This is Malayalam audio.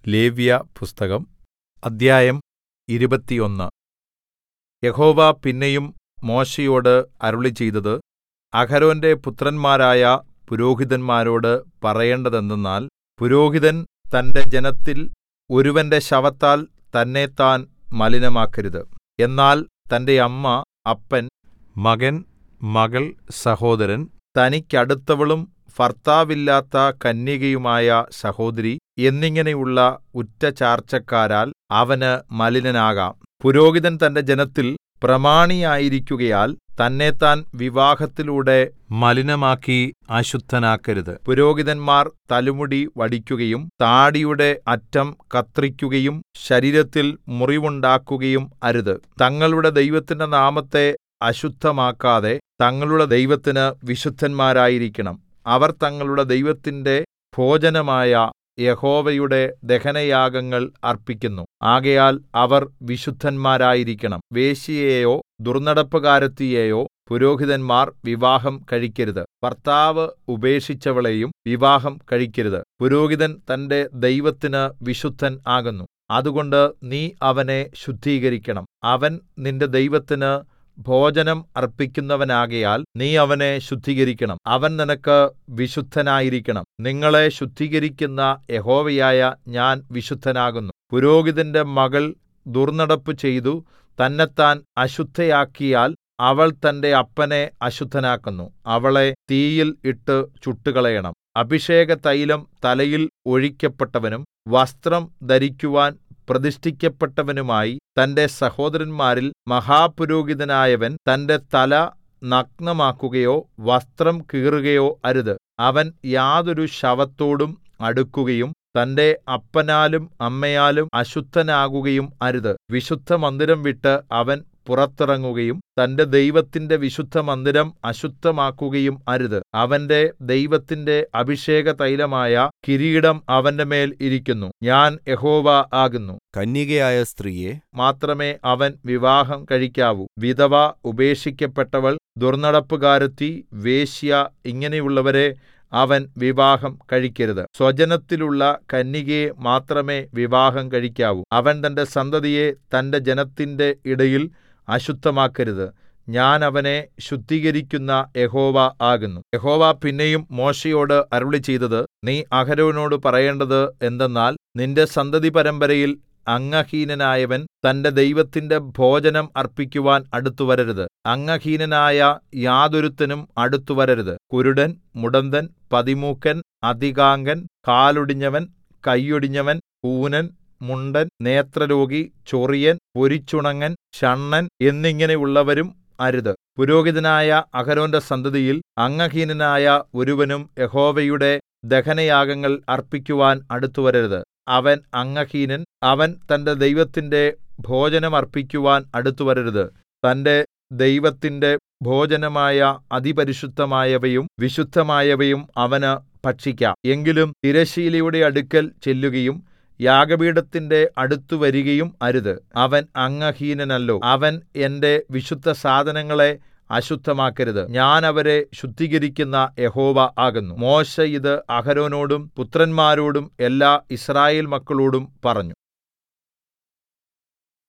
ലേവ്യപുസ്തകം അദ്ധ്യായം ഇരുപത്തിയൊന്ന് യഹോവ പിന്നെയും മോശെയോട് അരുളിച്ചെയ്തത് അഹരോന്റെ പുത്രന്മാരായ പുരോഹിതന്മാരോട് പറയേണ്ടതെന്തെന്നാൽ പുരോഹിതൻ തന്റെ ജനത്തിൽ ഒരുവന്റെ ശവത്താൽ തന്നെത്താൻ മലിനമാക്കരുത് എന്നാൽ തന്റെ അമ്മ അപ്പൻ മകൻ മകൾ സഹോദരൻ തനിക്കടുത്തവളും ഭർത്താവില്ലാത്ത കന്യകയുമായ സഹോദരി എന്നിങ്ങനെയുള്ള ഉറ്റ ചാർച്ചക്കാരാൽ അവന് മലിനനാകാം പുരോഹിതൻ തന്റെ ജനത്തിൽ പ്രമാണിയായിരിക്കുകയാൽ തന്നെത്താൻ വിവാഹത്തിലൂടെ മലിനമാക്കി അശുദ്ധനാക്കരുത് പുരോഹിതന്മാർ തലമുടി വടിക്കുകയും താടിയുടെ അറ്റം കത്രിക്കുകയും ശരീരത്തിൽ മുറിവുണ്ടാക്കുകയും അരുത് തങ്ങളുടെ ദൈവത്തിന്റെ നാമത്തെ അശുദ്ധമാക്കാതെ തങ്ങളുടെ ദൈവത്തിന് വിശുദ്ധന്മാരായിരിക്കണം അവർ തങ്ങളുടെ ദൈവത്തിന്റെ ഭോജനമായ യഹോവയുടെ ദഹനയാഗങ്ങൾ അർപ്പിക്കുന്നു ആകയാൽ അവർ വിശുദ്ധന്മാരായിരിക്കണം വേശ്യയെയോ ദുർന്നടപ്പുകാരത്തിയെയോ പുരോഹിതന്മാർ വിവാഹം കഴിക്കരുത് ഭർത്താവ് ഉപേക്ഷിച്ചവളെയും വിവാഹം കഴിക്കരുത് പുരോഹിതൻ തന്റെ ദൈവത്തിന് വിശുദ്ധൻ ആകുന്നു അതുകൊണ്ട് നീ അവനെ ശുദ്ധീകരിക്കണം അവൻ നിന്റെ ദൈവത്തിന് ഭോജനം അർപ്പിക്കുന്നവനാകയാൽ നീ അവനെ ശുദ്ധീകരിക്കണം അവൻ നിനക്ക് വിശുദ്ധനായിരിക്കണം നിങ്ങളെ ശുദ്ധീകരിക്കുന്ന യഹോവയായ ഞാൻ വിശുദ്ധനാകുന്നു പുരോഹിതന്റെ മകൾ ദുർന്നടപ്പ് ചെയ്തു തന്നെത്താൻ അശുദ്ധയാക്കിയാൽ അവൾ തന്റെ അപ്പനെ അശുദ്ധനാക്കുന്നു അവളെ തീയിൽ ഇട്ട് ചുട്ടുകളയണം അഭിഷേകതൈലം തലയിൽ ഒഴിക്കപ്പെട്ടവനും വസ്ത്രം ധരിക്കുവാൻ പ്രതിഷ്ഠിക്കപ്പെട്ടവനുമായി തന്റെ സഹോദരന്മാരിൽ മഹാപുരോഹിതനായവൻ തന്റെ തല നഗ്നമാക്കുകയോ വസ്ത്രം കീറുകയോ അരുത് അവൻ യാതൊരു ശവത്തോടും അടുക്കുകയും തന്റെ അപ്പനാലും അമ്മയാലും അശുദ്ധനാകുകയും അരുത് വിശുദ്ധമന്ദിരം വിട്ട് അവൻ പുറത്തിറങ്ങുകയും തന്റെ ദൈവത്തിന്റെ വിശുദ്ധമന്ദിരം അശുദ്ധമാക്കുകയും അരുത് അവന്റെ ദൈവത്തിന്റെ അഭിഷേകതൈലമായ കിരീടം അവന്റെ മേൽ ഇരിക്കുന്നു ഞാൻ യഹോവ ആകുന്നു കന്യകയായ സ്ത്രീയെ മാത്രമേ അവൻ വിവാഹം കഴിക്കാവൂ വിധവ ഉപേക്ഷിക്കപ്പെട്ടവൾ ദുർന്നടപ്പുകാരത്തി വേശ്യ ഇങ്ങനെയുള്ളവരെ അവൻ വിവാഹം കഴിക്കരുത് സ്വജനത്തിലുള്ള കന്യകയെ മാത്രമേ വിവാഹം കഴിക്കാവൂ അവൻ തന്റെ സന്തതിയെ തന്റെ ജനത്തിന്റെ ഇടയിൽ അശുദ്ധമാക്കരുത് ഞാൻ അവനെ ശുദ്ധീകരിക്കുന്ന യഹോവ ആകുന്നു യഹോവ പിന്നെയും മോശയോട് അരുളിച്ചെയ്തത് നീ അഹരോനോട് പറയേണ്ടത് എന്തെന്നാൽ നിന്റെ സന്തതി പരമ്പരയിൽ അംഗഹീനനായവൻ തന്റെ ദൈവത്തിന്റെ ഭോജനം അർപ്പിക്കുവാൻ അടുത്തുവരരുത് അംഗഹീനനായ യാതൊരുത്തനും അടുത്തുവരരുത് കുരുടൻ മുടന്തൻ പതിമൂക്കൻ അധികാംഗൻ കാലൊടിഞ്ഞവൻ കൈയൊടിഞ്ഞവൻ കൂനൻ മുണ്ടൻ നേത്രരോഗി ചൊറിയൻ പൊരിച്ചുണങ്ങൻ ഷണ്ണൻ എന്നിങ്ങനെയുള്ളവരും അരുത് പുരോഹിതനായ അഹരോന്റെ സന്തതിയിൽ അംഗഹീനനായ ഒരുവനും യഹോവയുടെ ദഹനയാഗങ്ങൾ അർപ്പിക്കുവാൻ അടുത്തുവരരുത് അവൻ അംഗഹീനൻ അവൻ തന്റെ ദൈവത്തിന്റെ ഭോജനം അർപ്പിക്കുവാൻ അടുത്തുവരരുത് തന്റെ ദൈവത്തിന്റെ ഭോജനമായ അതിപരിശുദ്ധമായവയും വിശുദ്ധമായവയും അവന് ഭക്ഷിക്കാം എങ്കിലും തിരശ്ശീലയുടെ അടുക്കൽ ചെല്ലുകയും യാഗപീഠത്തിന്റെ അടുത്തു വരികയും അരുത് അവൻ അംഗഹീനനല്ലോ അവൻ എന്റെ വിശുദ്ധസാധനങ്ങളെ അശുദ്ധമാക്കരുത് ഞാൻ അവരെ ശുദ്ധീകരിക്കുന്ന യഹോവ ആകുന്നു മോശ ഇത് അഹരോനോടും പുത്രന്മാരോടും എല്ലാ യിസ്രായേൽ മക്കളോടും പറഞ്ഞു